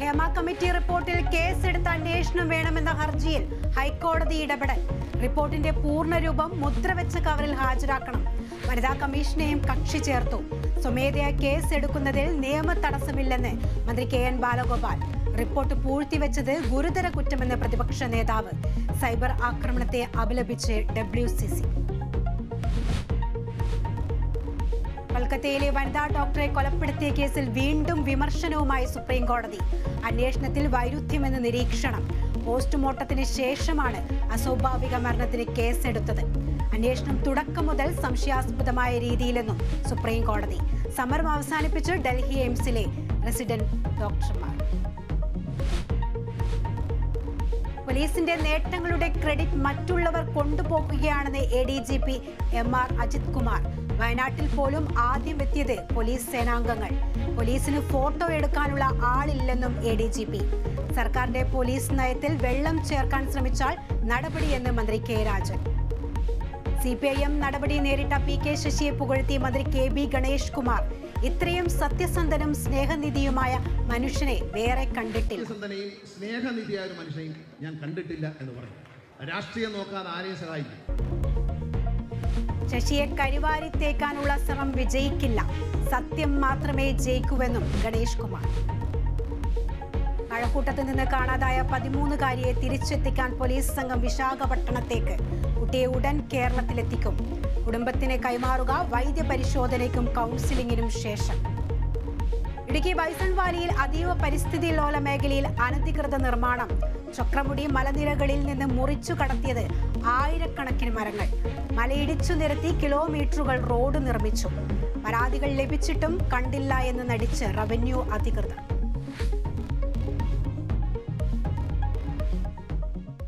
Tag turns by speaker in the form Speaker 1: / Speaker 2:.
Speaker 1: Hema committee റിപ്പോർട്ടിൽ കേസെടുത്ത് അന്വേഷണം വേണമെന്ന ഹർജിയിൽ ഹൈക്കോടതി ഇടപെടൽ റിപ്പോർട്ടിന്റെ പൂർണ്ണരൂപം മുദ്രവെച്ച കവറിൽ ഹാജരാക്കണം വനിതാ കമ്മീഷനെയും കക്ഷി ചേർത്തു സ്വമേധയാ കേസ് എടുക്കുന്നതിൽ നിയമ തടസ്സമില്ലെന്ന് മന്ത്രി കെ എൻ ബാലഗോപാൽ റിപ്പോർട്ട് പൂഴ്ത്തിവെച്ചത് ഗുരുതര കുറ്റമെന്ന് പ്രതിപക്ഷ നേതാവ് സൈബർ ആക്രമണത്തെ അപലപിച്ച് ഡബ്ല്യു സി സി കൊൽക്കത്തയിലെ വനിതാ ഡോക്ടറെ കൊലപ്പെടുത്തിയ കേസിൽ വീണ്ടും വിമർശനവുമായി സുപ്രീം കോടതി അന്വേഷണത്തിൽ വൈരുദ്ധ്യമെന്ന് നിരീക്ഷണം പോസ്റ്റ്മോർട്ടത്തിന് ശേഷമാണ് അസ്വാഭാവിക മരണത്തിന് കേസെടുത്തത് അന്വേഷണം തുടക്കം മുതൽ സംശയാസ്പദമായ രീതിയിലെന്നും സുപ്രീം കോടതി സമരം അവസാനിപ്പിച്ച് ഡൽഹി എയിംസിലെ റെസിഡന്റ് ഡോക്ടർമാർ പോലീസിന്റെ നേട്ടങ്ങളുടെ ക്രെഡിറ്റ് മറ്റുള്ളവർ കൊണ്ടുപോകുകയാണെന്ന് A D G P M R Ajith Kumar വയനാട്ടിൽ പോലും ആദ്യം എത്തിയത് പോലീസ് സേനാംഗങ്ങൾ പോലീസിന് ഫോട്ടോ എടുക്കാനുള്ള ആളില്ലെന്നും എ ഡി ജി പി സർക്കാരിന്റെ പോലീസ് നയത്തിൽ വെള്ളം ചേർക്കാൻ ശ്രമിച്ചാൽ നടപടിയെന്ന് മന്ത്രി K Rajan C P I M നടപടി നേരിട്ട പി കെ ശശിയെ പുകഴ്ത്തി മന്ത്രി കെ ബി ഗണേഷ് കുമാർ ഇത്രയും സത്യസന്ധനും സ്നേഹനിധിയുമായ മനുഷ്യനെ വേറെ കണ്ടിട്ടില്ല
Speaker 2: സത്യസന്ധനെയും സ്നേഹനിധിയായ ഒരു മനുഷ്യനെയും ഞാൻ കണ്ടിട്ടില്ല എന്ന് പറയും രാഷ്ട്രീയം നോക്കാതെ ആരെയും സഹായിക്കും
Speaker 1: ശശിയെ കരിവാരി തേക്കാനുള്ള ശ്രമം വിജയിക്കില്ല സത്യം മാത്രമേ ജയിക്കൂവെന്നും ഗണേഷ് കുമാർ കഴക്കൂട്ടത്ത് നിന്ന് കാണാതായ പതിമൂന്നുകാരിയെ തിരിച്ചെത്തിക്കാൻ പോലീസ് സംഘം വിശാഖപട്ടണത്തേക്ക് കുട്ടിയെ ഉടൻ കേരളത്തിലെത്തിക്കും കുടുംബത്തിന് കൈമാറുക വൈദ്യപരിശോധനയ്ക്കും കൗൺസിലിംഗിനും ശേഷം ഇടുക്കി ബൈസൺ വാലിയിൽ അതീവ പരിസ്ഥിതി ലോല മേഖലയിൽ അനധികൃത നിർമ്മാണം ചക്രമുടി മലനിരകളിൽ നിന്ന് മുറിച്ചു കടത്തിയത് ആയിരക്കണക്കിന് മരങ്ങൾ മലയിടിച്ചു നിരത്തി കിലോമീറ്ററുകൾ റോഡ് നിർമ്മിച്ചു പരാതികൾ ലഭിച്ചിട്ടും കണ്ടില്ല എന്ന് നടിച്ച് റവന്യൂ അധികൃതർ